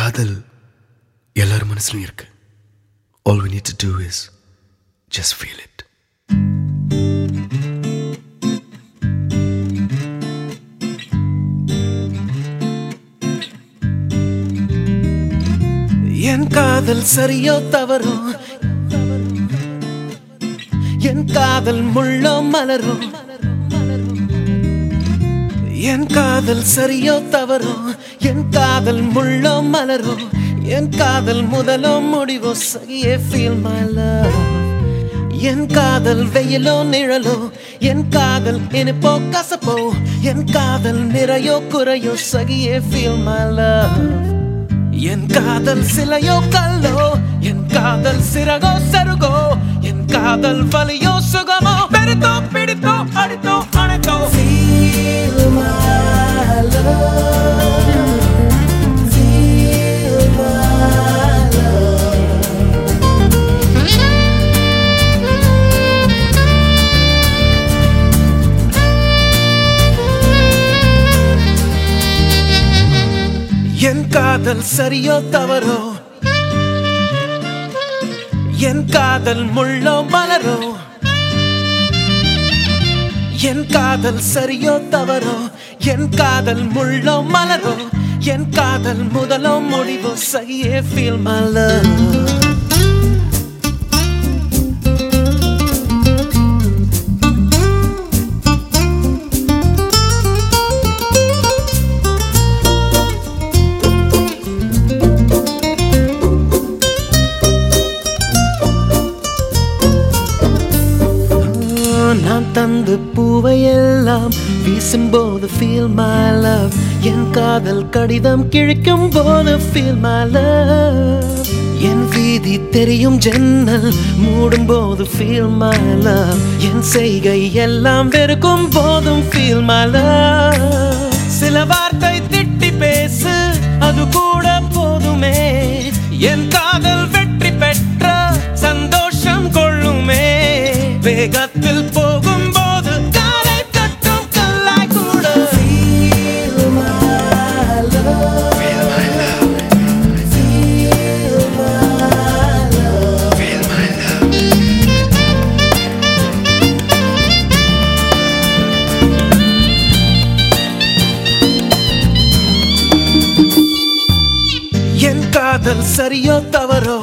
காதல் எல்லார் மனசுலயும் இருக்கு all we need to do is just feel it என் காதல் சரியோ தவறோ என் காதல் முள்ளோ மலரோ என் காதல் சரியோ தவறோ என் காதல் முள்ளோ மலரோ என் காதல் முதலோ முடிவோ சகியே ஃபீல் மை லவ் என் காதல் வெயிலோ நிழலோ என் காதல் இனிப்போ கசப்போ என் காதல் நிறையோ குறையோ சகியே ஃபீல் மை லவ் என் காதல் சிலையோ கல்லோ என் காதல் சிறகோ சருகோ என் காதல் வலியோ சுகமோ பெருத்தோ பிடித்தோ அடித்தோ அணைத்தோ Feel my love. Feel my love. என் காதல் சரியோ தவறோ என் காதல் முள்ளோ மலரோ என் காதல் சரியோ தவறோ என் காதல் முள்ளோ மலரோ என் காதல் முதலோ முடிவோ சகியே ஃபீல் மை லவ் நான் தந்த பூவை எல்லாம் வீசும்போது ஃபீல் மை லவ் என் காதல் கடிதம் கிழிக்கும் போது ஃபீல் மை லவ் என் வீதி தெரியும் ஜன்னல் மூடும் போது ஃபீல் மை லவ் என் செய்கை எல்லாம் வெறுக்கும் போதும் ஃபீல் மை லவ் சில வார்த்தை திட்டி பேசு அது கூட போதுமே என் காதல் வெற்றி பெற்ற சந்தோஷம் கொள்ளுமே வேகத்தில் போகும்போது காலை கட்டும் கல்லாய் கூட Feel my love. Feel my love. feel my love என் காதல் சரியோ தவறோ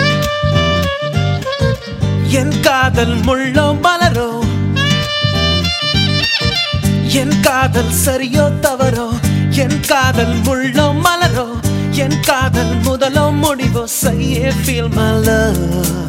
என் காதல் முள்ளோ மலரோ என் காதல் சரியோ தவறோ என் காதல் முள்ளோ மலரோ என் காதல் முதலோ முடிவோ சையே ஃபீல் மை லவ்